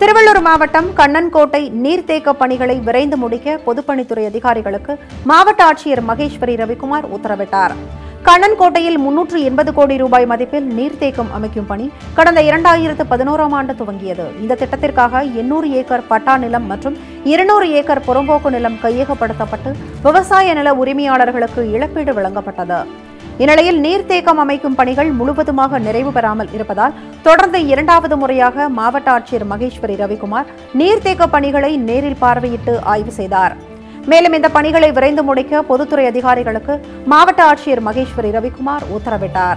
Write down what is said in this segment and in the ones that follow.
திருவள்ளூர் மாவட்டம் கண்ணன்கோட்டை நீர்த்தேக்க பணிகளை விரைந்து முடிக்க பொதுப்பணித்துறை அதிகாரிகளுக்கு மாவட்ட ஆட்சியர் மகேஸ்வரி ரவிக்குமார் உத்தரவிட்டார் கண்ணன்கோட்டையில் முன்னூற்று எண்பது கோடி ரூபாய் மதிப்பில் நீர்த்தேக்கம் அமைக்கும் பணி கடந்த இரண்டாயிரத்து பதினோராம் ஆண்டு துவங்கியது இந்த திட்டத்திற்காக எண்ணூறு ஏக்கர் பட்டா நிலம் மற்றும் இருநூறு ஏக்கர் புறம்போக்கு நிலம் கையகப்படுத்தப்பட்டு விவசாய நில உரிமையாளர்களுக்கு இழப்பீடு வழங்கப்பட்டது இந்நிலையில் நீர்த்தேக்கம் அமைக்கும் பணிகள் முழுவதுமாக நிறைவு பெறாமல் இருப்பதால் தொடர்ந்து இரண்டாவது முறையாக மாவட்ட ஆட்சியர் மகேஸ்வரி ரவிக்குமார் நீர்த்தேக்க பணிகளை நேரில் பார்வையிட்டு ஆய்வு செய்தார் மேலும் இந்த பணிகளை விரைந்து முடிக்க பொதுத்துறை அதிகாரிகளுக்கு மாவட்ட ஆட்சியர் மகேஸ்வரி ரவிக்குமார் உத்தரவிட்டார்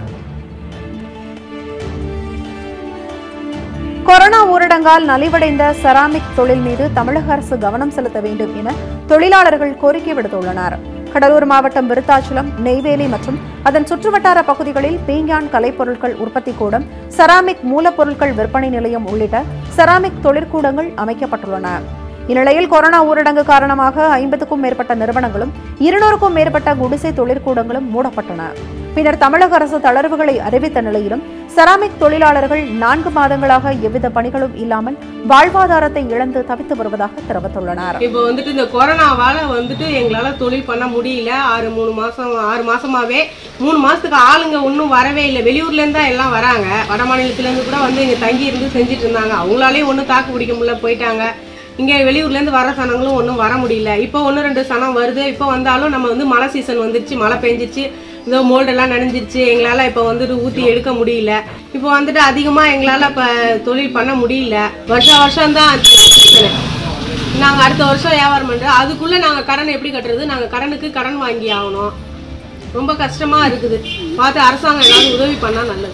கொரோனா ஊரடங்கால் நலிவடைந்த செராமிக் தொழில் மீது தமிழக அரசு கவனம் செலுத்த வேண்டும் என தொழிலாளர்கள் கோரிக்கை விடுத்துள்ளனர் கடலூர் மாவட்டம் விருத்தாச்சலம் நெய்வேலி மற்றும் அதன் சுற்றுவட்டார பகுதிகளில் பீங்கான் கலைப்பொருட்கள் உற்பத்தி கூடம் செராமிக் மூலப்பொருட்கள் விற்பனை நிலையம் உள்ளிட்ட செராமிக் தொழிற்கூடங்கள் அமைக்கப்பட்டுள்ளன இந்நிலையில் கொரோனா ஊரடங்கு காரணமாக ஐம்பதுக்கும் மேற்பட்ட நிறுவனங்களும் இருநூறுக்கும் மேற்பட்ட குடிசை தொழிற்கூடங்களும் மூடப்பட்டன பின்னர் தமிழக அரசு தளர்வுகளை அறிவித்த நிலையிலும் செராமிக் தொழிலாளர்கள் நான்கு மாதங்களாக எவ்வித பணிகளும் இல்லாமல் வாழ்வாதாரத்தை இழந்து தவித்து வருவதாக தெரிவித்துள்ளனர் இப்போ வந்துட்டு இந்த கொரோனாவால வந்துட்டு எங்களால தொழில் பண்ண முடியல ஆறு மூணு மாசம் ஆறு மாசமாவே மூணு மாசத்துக்கு ஆளுங்க ஒன்றும் வரவே இல்லை வெளியூர்ல இருந்து தான் எல்லாம் வராங்க வட மாநிலத்துல இருந்து கூட வந்து இங்க தங்கி இருந்து செஞ்சுட்டு இருந்தாங்க அவங்களாலேயும் ஒன்றும் தாக்கு பிடிக்க முடியல போயிட்டாங்க இங்க வெளியூர்ல இருந்து வர சனங்களும் ஒன்றும் வர முடியல இப்போ ஒன்று ரெண்டு சனம் வருது இப்போ வந்தாலும் நம்ம வந்து மழை சீசன் வந்துருச்சு மழை பெஞ்சிச்சு இதோ மோல்டெல்லாம் நனைஞ்சிருச்சு எங்களால் இப்போ வந்துட்டு ஊற்றி எடுக்க முடியல இப்போ வந்துட்டு அதிகமாக எங்களால் இப்போ தொழில் பண்ண முடியல வருஷம் வருஷம் தான் நாங்கள் அடுத்த வருஷம் வியாபாரம் பண்ணுறோம் அதுக்குள்ளே நாங்கள் கடன் எப்படி கட்டுறது நாங்கள் கடனுக்கு கடன் வாங்கி ஆகணும் ரொம்ப கஷ்டமாக இருக்குது பார்த்து அரசாங்கம் ஏதாவது உதவி பண்ணால் நல்லது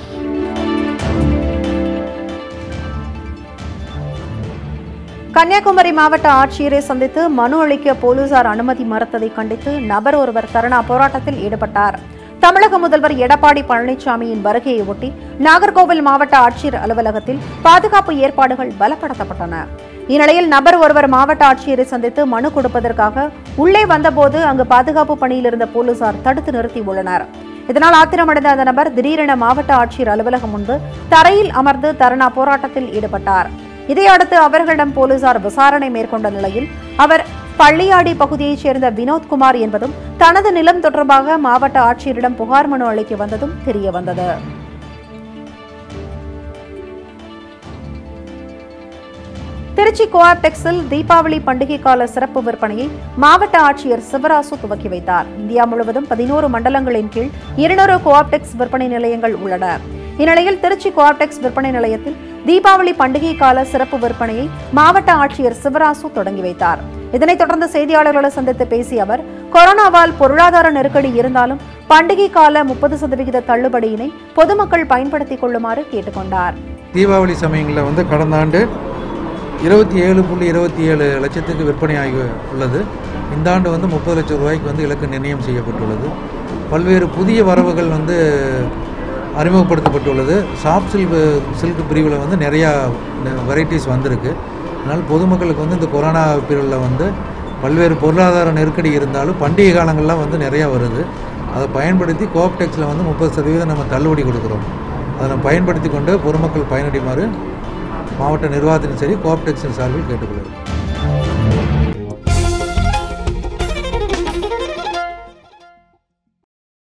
கன்னியாகுமரி மாவட்ட ஆட்சியரை சந்தித்து மனு அளிக்க போலீசார் அனுமதி மறுத்ததை கண்டித்து நபர் ஒருவர் தர்ணா போராட்டத்தில் ஈடுபட்டார் தமிழக முதல்வர் எடப்பாடி பழனிசாமியின் வருகையை ஒட்டி நாகர்கோவில் மாவட்ட ஆட்சியர் அலுவலகத்தில் பாதுகாப்பு ஏற்பாடுகள் பலப்படுத்தப்பட்டன இந்நிலையில் நபர் ஒருவர் மாவட்ட ஆட்சியரை சந்தித்து மனு கொடுப்பதற்காக உள்ளே வந்தபோது அங்கு பாதுகாப்பு பணியில் இருந்த போலீசார் தடுத்து நிறுத்தியுள்ளனர் இதனால் ஆத்திரமடைந்த அந்த நபர் திடீரென மாவட்ட ஆட்சியர் அலுவலகம் முன்பு தரையில் அமர்ந்து தர்ணா போராட்டத்தில் ஈடுபட்டார் இதையடுத்து அவர்களிடம் போலீசார் விசாரணை மேற்கொண்ட நிலையில் அவர் பள்ளியாடி பகுதியைச் சேர்ந்த வினோத்குமார் என்பதும் தனது நிலம் தொடர்பாக மாவட்ட ஆட்சியரிடம் புகார் மனு அளிக்க வந்ததும் தெரியவந்தது திருச்சி கோஆப்டெக்ஸில் தீபாவளி பண்டிகை கால சிறப்பு விற்பனையை மாவட்ட ஆட்சியர் சிவராசு துவக்கி வைத்தார் இந்தியா முழுவதும் பதினோரு மண்டலங்களின் கீழ் இருநூறு கோஆப்டெக்ஸ் விற்பனை நிலையங்கள் உள்ளன இந்நிலையில் திருச்சி கோஆப்டெக்ஸ் விற்பனை நிலையத்தில் தீபாவளி பண்டிகை கால சிறப்பு விற்பனையை மாவட்ட ஆட்சியர் சிவராசு தொடங்கி வைத்தார் இதனைத் தொடர்ந்து செய்தியாளர்களை சந்தித்து பேசிய அவர் கொரோனாவால் பொருளாதார நெருக்கடி இருந்தாலும் பண்டிகை கால முப்பது சதவிகித தள்ளுபடியினை பொதுமக்கள் பயன்படுத்திக் கொள்ளுமாறு கேட்டுக்கொண்டார் தீபாவளி சமயங்களில் வந்து கடந்த ஆண்டு இருபத்தி ஏழு புள்ளி இருபத்தி ஏழு லட்சத்துக்கு விற்பனையாகி உள்ளது இந்த ஆண்டு வந்து முப்பது லட்சம் ரூபாய்க்கு வந்து இலக்கு நிர்ணயம் செய்யப்பட்டுள்ளது பல்வேறு புதிய வரவுகள் வந்து அறிமுகப்படுத்தப்பட்டுள்ளது சாஃப்ட் சில்க் சில்க் பிரிவில் வந்து நிறையா வெரைட்டிஸ் வந்திருக்கு அதனால் பொதுமக்களுக்கு வந்து இந்த கொரோனா பீரியடில் வந்து பல்வேறு பொருளாதார நெருக்கடி இருந்தாலும் பண்டிகை காலங்கள்லாம் வந்து நிறையா வருது அதை பயன்படுத்தி கோஆப்டெக்ஸில் வந்து முப்பது சதவீதம் நம்ம தள்ளுபடி கொடுக்குறோம் அதை நம்ம பயன்படுத்தி கொண்டு பொதுமக்கள் பயனடைமாறு மாவட்ட நிர்வாகத்தின் சரி கோஆப்டெக்ஸின் சார்பில் கேட்டுக்கொள்கிறோம்